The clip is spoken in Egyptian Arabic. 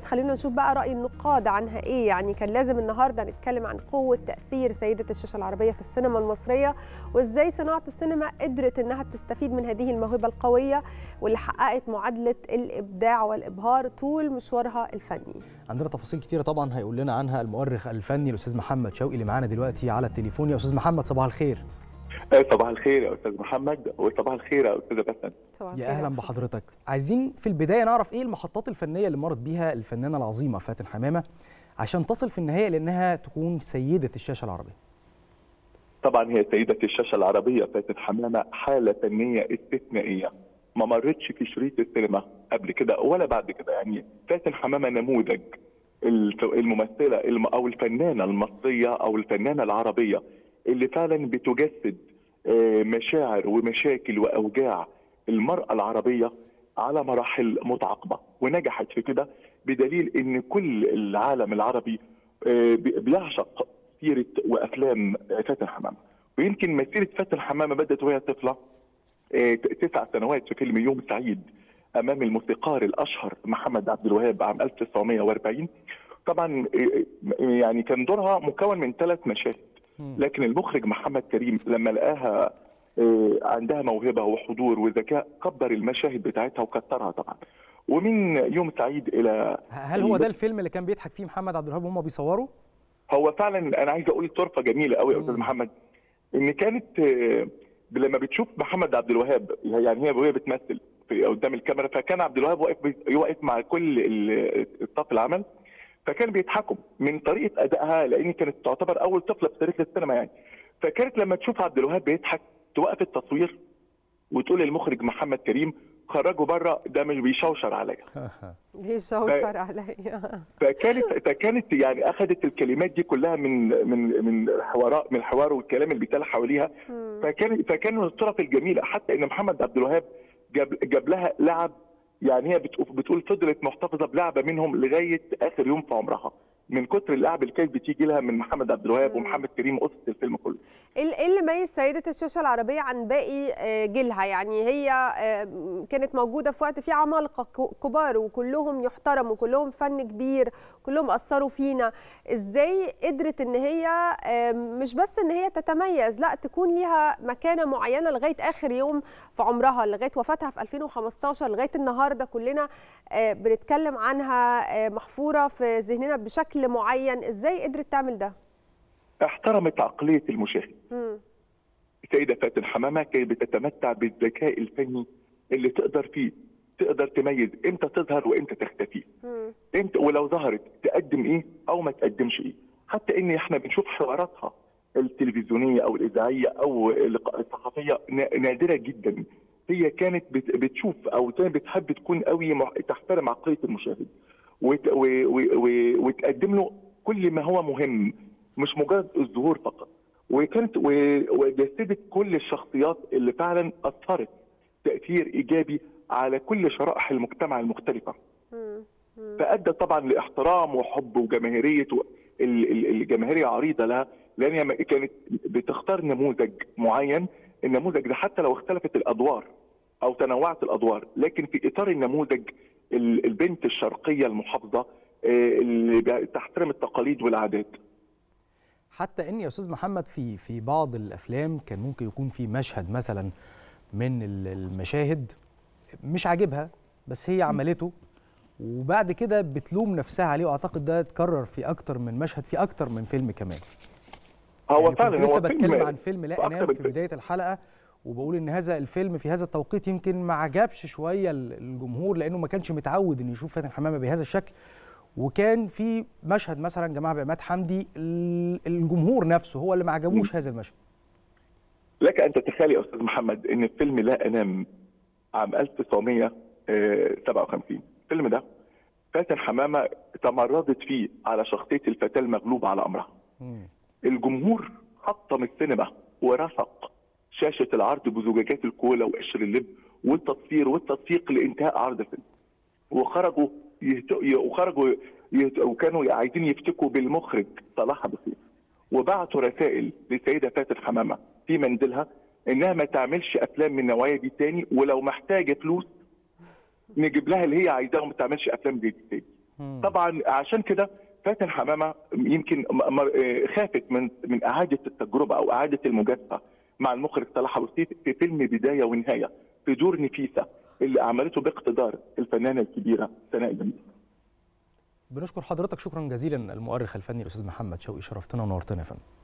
خلينا نشوف بقى راي النقاد عنها ايه يعني كان لازم النهارده نتكلم عن قوه تاثير سيده الشاشه العربيه في السينما المصريه وازاي صناعه السينما قدرت انها تستفيد من هذه الموهبه القويه واللي حققت معادله الابداع والابهار طول مشوارها الفني عندنا تفاصيل كتيرة طبعا هيقول لنا عنها المؤرخ الفني الأستاذ محمد شوقي اللي معانا دلوقتي على التليفون يا أستاذ محمد صباح الخير صباح الخير يا استاذ محمد وصباح الخير يا استاذه بسنت يا اهلا بحضرتك عايزين في البدايه نعرف ايه المحطات الفنيه اللي مرت بيها الفنانه العظيمه فاتن حمامه عشان تصل في النهايه لانها تكون سيده الشاشه العربيه طبعا هي سيده الشاشه العربيه فاتن حمامه حاله فنيه استثنائيه ما مرتش في شريط السينما قبل كده ولا بعد كده يعني فاتن حمامه نموذج الممثله او الفنانه المصريه او الفنانه العربيه اللي فعلا بتجسد مشاعر ومشاكل واوجاع المراه العربيه على مراحل متعاقبه ونجحت في كده بدليل ان كل العالم العربي بيعشق سيره وافلام فاتن حمامه ويمكن مسيره فاتن حمامه بدات وهي طفله تسع سنوات في فيلم يوم سعيد امام الموسيقار الاشهر محمد عبد الوهاب عام 1940 طبعا يعني كان دورها مكون من ثلاث مشاهد لكن المخرج محمد كريم لما لقاها عندها موهبه وحضور وذكاء كبر المشاهد بتاعتها وكترها طبعا ومن يوم سعيد الى هل هو ده الفيلم اللي كان بيضحك فيه محمد عبد الوهاب وهم بيصوروا؟ هو فعلا انا عايز اقول طرفه جميله قوي يا استاذ محمد ان كانت لما بتشوف محمد عبد الوهاب يعني هي وهي بتمثل في قدام الكاميرا فكان عبد الوهاب واقف واقف مع كل الصف العمل فكان بيضحكوا من طريقه ادائها لان كانت تعتبر اول طفله في تاريخ السينما يعني فكانت لما تشوف عبد الوهاب بيضحك توقف التصوير وتقول للمخرج محمد كريم خرجه بره ده مش بيشوشر عليا بيشوشر عليا فكانت فكانت يعني اخذت الكلمات دي كلها من من من الحوارات من الحوار والكلام اللي بيتقال حواليها فكان فكان من الطرف الجميله حتى ان محمد عبد الوهاب جاب جاب لها لعب يعني هي بتقول فضلت محتفظه بلعبه منهم لغايه اخر يوم في عمرها من كتر اللعب اللي كانت بتيجي لها من محمد عبد الوهاب ومحمد كريم قصه الفيلم كله. ايه اللي ميز سيده الشاشه العربيه عن باقي جيلها؟ يعني هي كانت موجوده في وقت فيه عمالقه كبار وكلهم يحترموا وكلهم فن كبير كلهم اثروا فينا، ازاي قدرت ان هي مش بس ان هي تتميز لا تكون ليها مكانه معينه لغايه اخر يوم في عمرها لغايه وفاتها في 2015 لغايه النهارده كلنا بنتكلم عنها محفوره في ذهننا بشكل بشكل معين ازاي قدرت تعمل ده احترمت عقليه المشاهد السيده فاتن حمامه كانت بتتمتع بالذكاء الفني اللي تقدر فيه تقدر تميز امتى تظهر وامتى تختفي امتى ولو ظهرت تقدم ايه او ما تقدمش ايه حتى ان احنا بنشوف حواراتها التلفزيونيه او الاذاعيه او الصحفيه نادره جدا هي كانت بتشوف او كانت بتحب تكون قوي تحترم عقليه المشاهد وتقدم له كل ما هو مهم مش مجرد الظهور فقط وكانت وجسدت كل الشخصيات اللي فعلا اثرت تاثير ايجابي على كل شرائح المجتمع المختلفه فادى طبعا لاحترام وحب وجماهيريه الجماهيريه عريضه لها لان هي كانت بتختار نموذج معين النموذج ده حتى لو اختلفت الادوار او تنوعت الادوار لكن في اطار النموذج البنت الشرقيه المحافظه اللي تحترم التقاليد والعادات حتى ان يا استاذ محمد في في بعض الافلام كان ممكن يكون في مشهد مثلا من المشاهد مش عاجبها بس هي عملته وبعد كده بتلوم نفسها عليه واعتقد ده اتكرر في اكتر من مشهد في اكتر من فيلم كمان هو يعني فعلا كنت لسه هو بتكلم فيلم عن فيلم لا انام في بدايه الحلقه وبقول ان هذا الفيلم في هذا التوقيت يمكن ما عجبش شويه الجمهور لانه ما كانش متعود ان يشوف فاتن حمامه بهذا الشكل وكان في مشهد مثلا جماعه بعماد حمدي الجمهور نفسه هو اللي ما عجبوش هذا المشهد لك ان تتخيل يا استاذ محمد ان الفيلم لا انام عام 1957 الفيلم ده فاتن حمامه تمردت فيه على شخصيه الفتاه المغلوبه على امرها الجمهور حطم السينما ورفق شاشه العرض بزجاجات الكولا وقشر اللب والتصوير والتدقيق لانتهاء عرض الفيلم وخرجوا يهت... وخرجوا يهت... وكانوا عايزين يفتكوا بالمخرج صلاح ابو سيف وبعتوا رسائل للسيده فاتن حمامه في منزلها انها ما تعملش افلام من النوعيه دي تاني ولو محتاجه فلوس نجيب لها اللي هي عايزاها وما تعملش افلام زي دي تاني طبعا عشان كده فاتن حمامه يمكن خافت من من اعاده التجربه او اعاده المجازفه مع المخرج صلاح ابو سيف في فيلم بدايه ونهايه في دور نفيسه اللي عملته باقتدار الفنانه الكبيره سناء جميل. بنشكر حضرتك شكرا جزيلا المؤرخ الفني الاستاذ محمد شوقي شرفتنا ونورتنا يا فندم.